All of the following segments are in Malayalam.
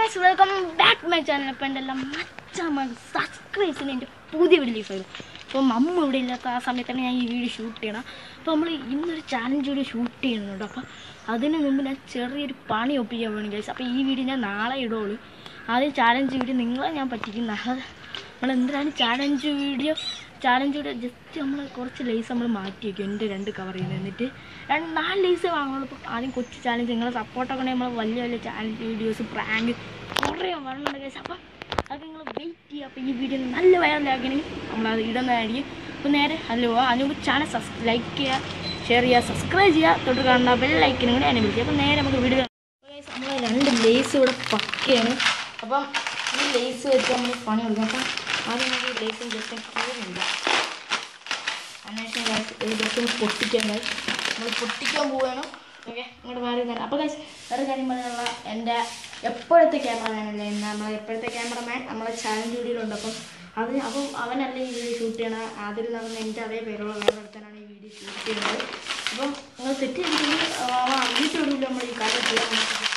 Guys welcome back my channel അപ്പം എൻ്റെ എല്ലാം മച്ചമ്മ സബ്സ്ക്രൈബിന് എൻ്റെ പുതിയ വീഡിയോസ് വരും അപ്പം അമ്മ ഇവിടെ ഇല്ലാത്ത ആ സമയത്താണ് ഞാൻ ഈ വീഡിയോ ഷൂട്ട് ചെയ്യണം അപ്പോൾ നമ്മൾ ഇന്നൊരു ചാലഞ്ച് വീഡിയോ ഷൂട്ട് ചെയ്യുന്നുണ്ട് അപ്പോൾ അതിന് മുമ്പ് ഞാൻ ചെറിയൊരു പണി ഒപ്പിക്കാൻ വേണം ഗൈസ് അപ്പോൾ ഈ വീഡിയോ ഞാൻ നാളെ ഇടുള്ളൂ ആദ്യം ചാലഞ്ച് വീഡിയോ നിങ്ങളെ ഞാൻ പറ്റിക്കും നാളെ നമ്മൾ എന്തിനാണ് challenge video challenge video just നമ്മൾ കുറച്ച് ലേസ് നമ്മൾ മാറ്റി വയ്ക്കും എൻ്റെ രണ്ട് കവർ ചെയ്യുന്നത് എന്നിട്ട് രണ്ട് നാല് ലേസ് വാങ്ങുള്ളൂ ഇപ്പോൾ ആദ്യം കൊച്ചു ചാലഞ്ച് നിങ്ങളെ സപ്പോർട്ടൊക്കെ ഉണ്ടെങ്കിൽ നമ്മൾ വലിയ വലിയ ചാലഞ്ച് വീഡിയോസ് പ്രാങ്ക് കുറേ വരുന്നുണ്ട് കേസ് അപ്പം അത് നിങ്ങൾ വെയിറ്റ് ചെയ്യുക അപ്പോൾ ഈ വീഡിയോ നല്ല വൈറലാക്കണമെങ്കിൽ നമ്മളത് ഇടുന്നതായിരിക്കും അപ്പോൾ നേരെ ഹലോ അതിന് മുമ്പ് ചാനൽ സബ്സ് ലൈക്ക് ചെയ്യുക ഷെയർ ചെയ്യുക സബ്സ്ക്രൈബ് ചെയ്യുക തൊട്ട് കാണുന്ന ബെൽ ലൈക്കിനും കൂടി എന്നെ വിളിക്കുക അപ്പോൾ നേരെ നമുക്ക് വീഡിയോ നമ്മൾ രണ്ട് ലേസ് ഇവിടെ പക്കയാണ് അപ്പം ഈ ലേസ് വെച്ച് നമ്മൾ പണി കൊടുക്കും അപ്പം ആദ്യം നമുക്ക് ഈ ലേസും ജസ്റ്റ് കീറുന്നില്ല അന്വേഷണം ഒരു ജസ്റ്റ് പൊട്ടിക്കാൻ guys. നമ്മൾ പൊട്ടിക്കാൻ പോവുകയാണ് ഓക്കെ ഇങ്ങോട്ട് മാറി തന്നെ അപ്പോൾ ഗൈസ് വേറെ കാര്യം പറയാനുള്ള എൻ്റെ എപ്പോഴത്തെ ക്യാമറമാനല്ലേ നമ്മളെ എപ്പോഴത്തെ ക്യാമറമാൻ നമ്മളെ ചാലഞ്ച് വീഡിയോയിലുണ്ട് അപ്പം അത് അപ്പം അവനല്ല ഈ വീഡിയോ ഷൂട്ട് ചെയ്യണത് അതിൽ നടന്ന എൻ്റെ അതേ പേരുള്ള വേറെ ഒരുത്തനാണ് ഈ വീഡിയോ ഷൂട്ട് ചെയ്യുന്നത് അപ്പം നിങ്ങൾ തെറ്റ് ചെയ്തിട്ടുണ്ടെങ്കിൽ അവൻ അറിഞ്ഞിട്ടുള്ളൂ നമ്മൾ ഈ കാര്യം ചെയ്യാൻ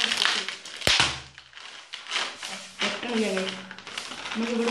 വെക്കണില്ല guys. നമുക്കിവിടെ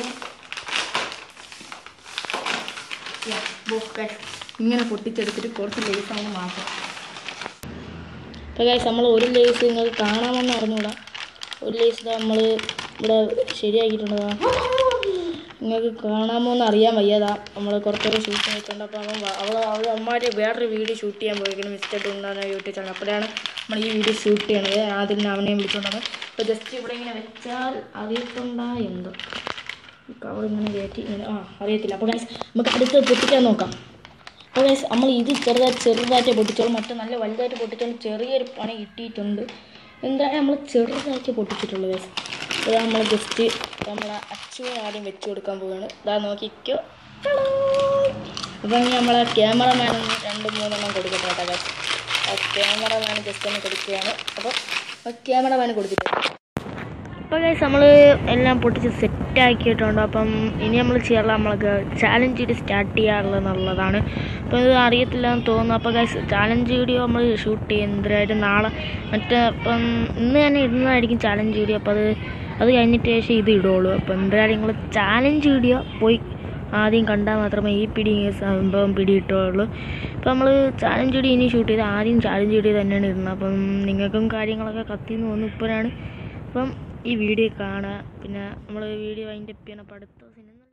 Yeah, both guys. ഇങ്ങനെ പൊട്ടിച്ചെടുത്തിട്ട് കുറച്ച് ലേസ് ആണ് മാറ്റാം അപ്പോൾ ഗൈസ് നമ്മൾ ഒരു ലേസ് നിങ്ങൾക്ക് കാണാമെന്ന് അറിഞ്ഞൂടാ ഒരു ലേസ് നമ്മൾ ഇവിടെ ശരിയാക്കിയിട്ടുണ്ടതാ നിങ്ങൾക്ക് കാണാമോ എന്ന് അറിയാൻ വയ്യതാ നമ്മൾ കുറച്ചൊരു ഷൂട്ട് വെച്ചിട്ടുണ്ട് അപ്പോൾ അവൻ വ- അവൾ അവൾ അമ്മമാർ വേറൊരു വീഡിയോ ഷൂട്ട് ചെയ്യാൻ പോയിരിക്കണം മിസ്റ്റർ ടൂണ്ടാണ് യൂട്യൂബ് ചാനൽ അപ്പോഴാണ് നമ്മൾ ഈ വീഡിയോ ഷൂട്ട് ചെയ്യണത് ആദ്യം അവനെയും വിളിച്ചുകൊണ്ടാണ് അപ്പോൾ ജസ്റ്റ് ഇവിടെ ഇങ്ങനെ വെച്ചാൽ അറിയത്തുണ്ടാ എന്തോ ഈ കവർ ഇങ്ങനെ കയറ്റി ഇങ്ങനെ ആ അറിയത്തില്ല അപ്പോൾ ഗൈസ് നമുക്ക് അടുത്ത് പൊട്ടിക്കാൻ നോക്കാം അപ്പോൾ ഗൈസ് നമ്മൾ ഇത് ചെറുതായിട്ട് ചെറുതായിട്ട് പൊട്ടിച്ചോളും മറ്റേ നല്ല വലുതായിട്ട് പൊട്ടിച്ചോളും ചെറിയൊരു പണി കിട്ടിയിട്ടുണ്ട് എന്തായാലും നമ്മൾ ചെറുതായിട്ട് പൊട്ടിച്ചിട്ടുള്ളൂ ഗൈസ് ഇതാ നമ്മൾ ജസ്റ്റ് നമ്മൾ അച്ചുവിനെ ആദ്യം വെച്ച് കൊടുക്കാൻ പോവുകയാണ് ഇതാ നോക്കിക്കോ അപ്പം ഇനി നമ്മളെ ക്യാമറമാൻ ഒന്ന് രണ്ട് മൂന്നെണ്ണം കൊടുക്കട്ടെ കേട്ടോ ഗൈസ് ആ ക്യാമറമാൻ ജസ്റ്റ് ഒന്ന് കൊടുക്കുകയാണ് അപ്പോൾ ക്യാമറമാൻ കൊടുത്തിട്ടുണ്ട് അപ്പോൾ ഗൈസ് നമ്മൾ എല്ലാം പൊട്ടിച്ച് സെറ്റ് ആക്കിയിട്ടുണ്ട് അപ്പം ഇനി നമ്മൾ ചെയ്യാറുള്ള നമ്മൾക്ക് ചാലഞ്ച് വീഡിയോ സ്റ്റാർട്ട് ചെയ്യാറുള്ളത് എന്നുള്ളതാണ് അപ്പോൾ ഇത് അറിയത്തില്ല എന്ന് തോന്നുന്നു അപ്പോൾ ഗൈസ് ചാലഞ്ച് വീഡിയോ നമ്മൾ ഷൂട്ട് ചെയ്യും എന്തായാലും നാളെ മറ്റേ ഇപ്പം ഇന്ന് തന്നെ ഇടുന്നതായിരിക്കും ചാലഞ്ച് വീഡിയോ അപ്പോൾ അത് അത് കഴിഞ്ഞിട്ട് ശേഷം ഇത് ഇടുള്ളൂ അപ്പോൾ എന്തായാലും നിങ്ങൾ ചാലഞ്ച് വീഡിയോ പോയി ആദ്യം കണ്ടാൽ മാത്രമേ ഈ പിടി ഈ സംഭവം പിടി കിട്ടുകയുള്ളൂ അപ്പോൾ നമ്മൾ ചാലഞ്ച് വീഡിയോ ഇനി ഷൂട്ട് ചെയ്ത് ആദ്യം ചാലഞ്ച് വീഡിയോ തന്നെയാണ് ഇടുന്നത് അപ്പം നിങ്ങൾക്കും കാര്യങ്ങളൊക്കെ കത്തിന്ന് തോന്നുന്നു ഇപ്പോഴാണ് അപ്പം ഈ വീഡിയോ കാണുക പിന്നെ നമ്മൾ വീഡിയോ അതിൻ്റെ ചെയ്യണം അപ്പോൾ അടുത്ത ദിവസം ഇന്ന്